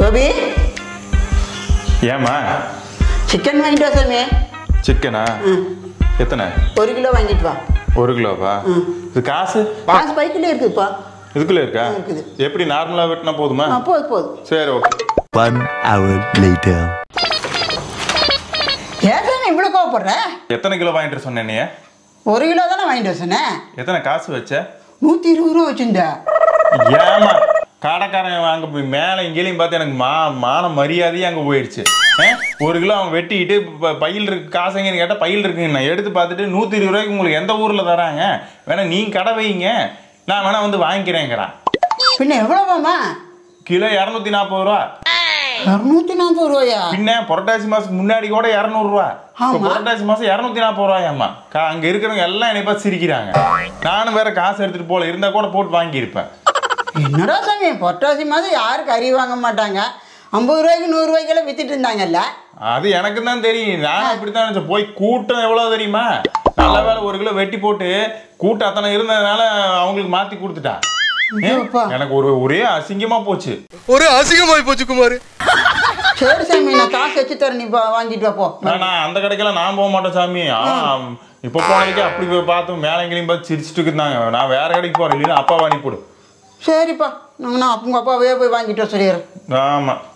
கோபி ஏம்மா சிக்கன் வாங்கிட்டு வா சாமி சிக்கனா ம் எத்தனை ஒரு கிலோ வாங்கிட்டு வா ஒரு கிலோவா இது காசு காசு பைக்கில் இருக்குதுப்பா இதுக்குள்ள இருக்கா இருக்குது. எப்படி நார்மலா வெட்டினா போதுமா ஆ போதும் போதும் சரி ஓகே One hour later. ஏன் சாமி இவ்வளோ கோவப்படுற எத்தனை கிலோ வாங்கிட்டு சொன்னேன் நீ ஒரு கிலோ தானே வாங்கிட்டு வர சொன்னேன் எத்தனை காசு வச்ச நூற்றி இருபது ரூபா வச்சுருந்தா ஏமா கடைக்காரன் அங்க போய் மேலே இங்கேயும் பார்த்து எனக்கு மா மான மரியாதையே அங்கே போயிடுச்சு ஆ? ஒரு கிலோ அவன் வெட்டிட்டு ப- பையில் இருக்கு காசுங்கன்னு கேட்டால் பையில் இருக்குங்க நான் எடுத்து பார்த்துட்டு நூற்றி இருபது ரூபாய்க்கு உங்களுக்கு எந்த ஊரில் தராங்க வேணா நீங்கள் கடை வைங்க நான் வேணா வந்து வாங்கிக்கிறேங்கிறான் பின்ன எவ்வளோவாம்மா கிலோ இரநூத்தி நாற்பது ரூபா இரநூத்தி நாற்பது ரூபாயா பின்ன புரட்டாசி மாசத்துக்கு முன்னாடி கூட இரநூறுவா இப்போ ஆமா. புரட்டாசி மாசம் இரநூத்தி நாற்பது ரூபாயாம்மா கா- அங்க இருக்கிறவங்க எல்லாம் என்னை பார்த்து சிரிக்கிறாங்க நானும் வேற காசு எடுத்துட்டு போல இருந்தா கூட போட்டு வாங்கியிருப்பேன் என்னடா சாமி பொட்டாசி மாதம் யாரும் கறி வாங்க மாட்டாங்க ஐம்பது ரூபாய்க்கு நூறு ரூபாய்க்கெல்லாம் வித்துட்டு இருந்தாங்கல்ல அது எனக்கு தான் தெரியும் நான் அப்படித்தான் நினைச்சேன் போய் கூட்டம் எவ்வளவு தெரியுமா நல்ல வேலை ஒரு கிலோ வெட்டி போட்டு கூட்டம் அத்தனை இருந்ததுனால அவங்களுக்கு மாத்தி கொடுத்துட்டா ஏன்? ஐயோப்பா. எனக்கு ஒரு ஒரே அசிங்கமா போச்சு ஒரு அசிங்கமாய் போச்சு குமார் சரி சாமி நான் காசு வச்சு தரேன் நீ போ- வாங்கிட்டு வா போ நான் அந்த கடைக்கெல்லாம் நான் போக மாட்டேன் சாமி ஆ, இப்போ போனதுக்கு அப்படி போய் பார்த்து மேலங்களையும் பார்த்து சிரிச்சுட்டு இருந்தாங்க நான் வேற கடைக்கு போறேன் இல்லைன்னா அப்பாவை அனுப்பிவிடு சரிப்பா நான் நான் உங்கள் அப்பாவே போய் வாங்கிட்டு வர சொல்லிடுறேன் ஆமா